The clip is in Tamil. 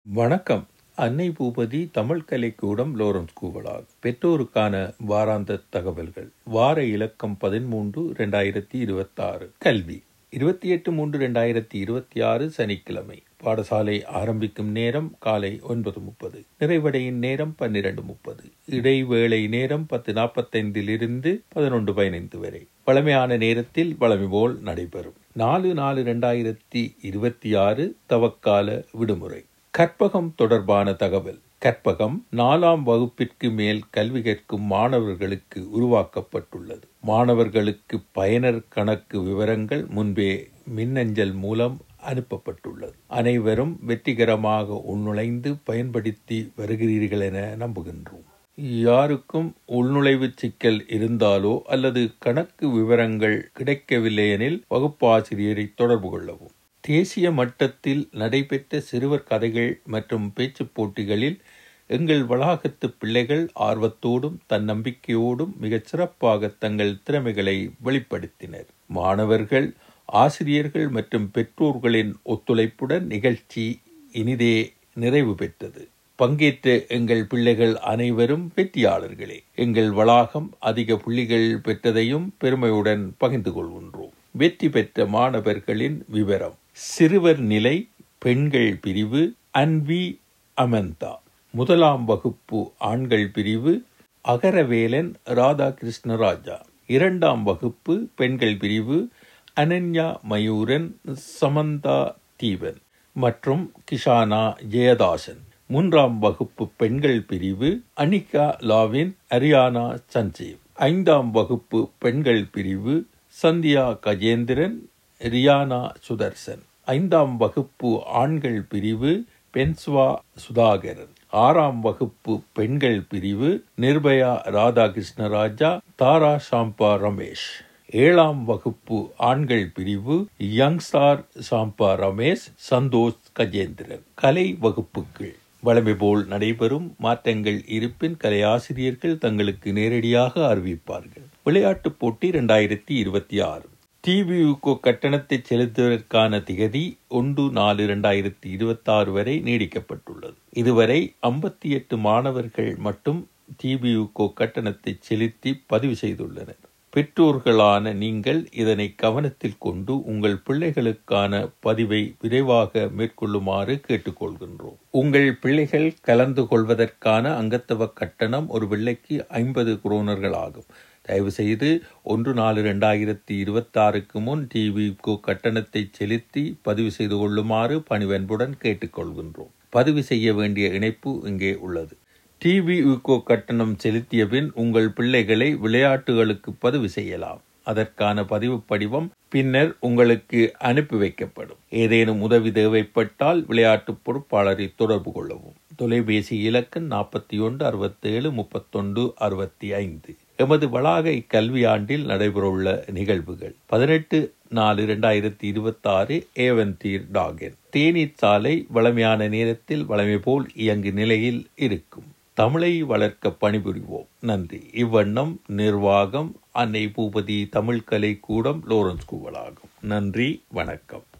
வணக்கம் அன்னை பூபதி தமிழ் கலைக்கூடம் லோரன்ஸ் கூவலால் பெற்றோருக்கான வாராந்த தகவல்கள் வார இலக்கம் பதிமூன்று இரண்டாயிரத்தி இருபத்தாறு கல்வி இருபத்தி எட்டு மூன்று இரண்டாயிரத்தி இருபத்தி ஆறு சனிக்கிழமை பாடசாலை ஆரம்பிக்கும் நேரம் காலை ஒன்பது முப்பது நிறைவடையின் நேரம் பன்னிரண்டு முப்பது இடைவேளை நேரம் பத்து நாற்பத்தைந்திலிருந்து பதினொன்று பதினைந்து வரை பழமையான நேரத்தில் வளமை போல் நடைபெறும் நாலு நாலு இரண்டாயிரத்தி இருபத்தி ஆறு தவக்கால விடுமுறை கற்பகம் தொடர்பான தகவல் கற்பகம் நாலாம் வகுப்பிற்கு மேல் கல்வி கற்கும் மாணவர்களுக்கு உருவாக்கப்பட்டுள்ளது மாணவர்களுக்கு பயனர் கணக்கு விவரங்கள் முன்பே மின்னஞ்சல் மூலம் அனுப்பப்பட்டுள்ளது அனைவரும் வெற்றிகரமாக உள்நுழைந்து பயன்படுத்தி வருகிறீர்கள் என நம்புகின்றோம் யாருக்கும் உள்நுழைவு சிக்கல் இருந்தாலோ அல்லது கணக்கு விவரங்கள் கிடைக்கவில்லை எனில் வகுப்பாசிரியரை தொடர்பு கொள்ளவும் தேசிய மட்டத்தில் நடைபெற்ற சிறுவர் கதைகள் மற்றும் பேச்சுப் போட்டிகளில் எங்கள் வளாகத்து பிள்ளைகள் ஆர்வத்தோடும் தன்னம்பிக்கையோடும் மிகச் சிறப்பாக தங்கள் திறமைகளை வெளிப்படுத்தினர் மாணவர்கள் ஆசிரியர்கள் மற்றும் பெற்றோர்களின் ஒத்துழைப்புடன் நிகழ்ச்சி இனிதே நிறைவு பெற்றது பங்கேற்ற எங்கள் பிள்ளைகள் அனைவரும் வெற்றியாளர்களே எங்கள் வளாகம் அதிக புள்ளிகள் பெற்றதையும் பெருமையுடன் பகிர்ந்து கொள்கின்றோம் வெற்றி பெற்ற மாணவர்களின் விவரம் சிறுவர் நிலை பெண்கள் பிரிவு அன்வி அமந்தா முதலாம் வகுப்பு ஆண்கள் பிரிவு அகரவேலன் ராதாகிருஷ்ணராஜா இரண்டாம் வகுப்பு பெண்கள் பிரிவு அனன்யா மயூரன் சமந்தா தீவன் மற்றும் கிஷானா ஜெயதாசன் மூன்றாம் வகுப்பு பெண்கள் பிரிவு அனிகா லாவின் அரியானா சஞ்சீவ் ஐந்தாம் வகுப்பு பெண்கள் பிரிவு சந்தியா கஜேந்திரன் ரியானா சுதர்சன் ஐந்தாம் வகுப்பு ஆண்கள் பிரிவு பென்ஸ்வா சுதாகரன் ஆறாம் வகுப்பு பெண்கள் பிரிவு நிர்பயா ராதாகிருஷ்ணராஜா தாரா ஷாம்பா ரமேஷ் ஏழாம் வகுப்பு ஆண்கள் பிரிவு யங்ஸ்டார் சாம்பா ரமேஷ் சந்தோஷ் கஜேந்திரன் கலை வகுப்புகள் வளமை போல் நடைபெறும் மாற்றங்கள் இருப்பின் கலையாசிரியர்கள் தங்களுக்கு நேரடியாக அறிவிப்பார்கள் விளையாட்டுப் போட்டி இரண்டாயிரத்தி இருபத்தி ஆறு டிவியுகோ கட்டணத்தை செலுத்துவதற்கான திகதி ஒன்று நாலு இரண்டாயிரத்தி இருபத்தி ஆறு வரை நீடிக்கப்பட்டுள்ளது இதுவரை ஐம்பத்தி எட்டு மாணவர்கள் மட்டும் டிவியுகோ கட்டணத்தை செலுத்தி பதிவு செய்துள்ளனர் பெற்றோர்களான நீங்கள் இதனை கவனத்தில் கொண்டு உங்கள் பிள்ளைகளுக்கான பதிவை விரைவாக மேற்கொள்ளுமாறு கேட்டுக்கொள்கின்றோம் உங்கள் பிள்ளைகள் கலந்து கொள்வதற்கான அங்கத்தவ கட்டணம் ஒரு பிள்ளைக்கு ஐம்பது குரோனர்கள் ஆகும் தயவு செய்து ஒன்று நாலு ரெண்டாயிரத்தி இருபத்தாறுக்கு முன் டிவிக்கு கட்டணத்தை செலுத்தி பதிவு செய்து கொள்ளுமாறு பணிவன்புடன் கேட்டுக்கொள்கின்றோம் பதிவு செய்ய வேண்டிய இணைப்பு இங்கே உள்ளது டிவி யூகோ கட்டணம் செலுத்திய பின் உங்கள் பிள்ளைகளை விளையாட்டுகளுக்கு பதிவு செய்யலாம் அதற்கான பதிவு படிவம் பின்னர் உங்களுக்கு அனுப்பி வைக்கப்படும் ஏதேனும் உதவி தேவைப்பட்டால் விளையாட்டு பொறுப்பாளரை தொடர்பு கொள்ளவும் தொலைபேசி இலக்கம் நாற்பத்தி ஒன்று அறுபத்தேழு முப்பத்தொன்று அறுபத்தி ஐந்து எமது வளாக இக்கல்வியாண்டில் நடைபெறவுள்ள நிகழ்வுகள் பதினெட்டு நாலு இரண்டாயிரத்தி இருபத்தி ஆறு ஏவந்தீர் டாகன் தேநீர் சாலை வளமையான நேரத்தில் வளமை போல் இயங்கு நிலையில் இருக்கும் தமிழை வளர்க்க பணிபுரிவோம் நன்றி இவ்வண்ணம் நிர்வாகம் அன்னை பூபதி தமிழ் கலை கூடம் லோரன்ஸ் கூவலாகும் நன்றி வணக்கம்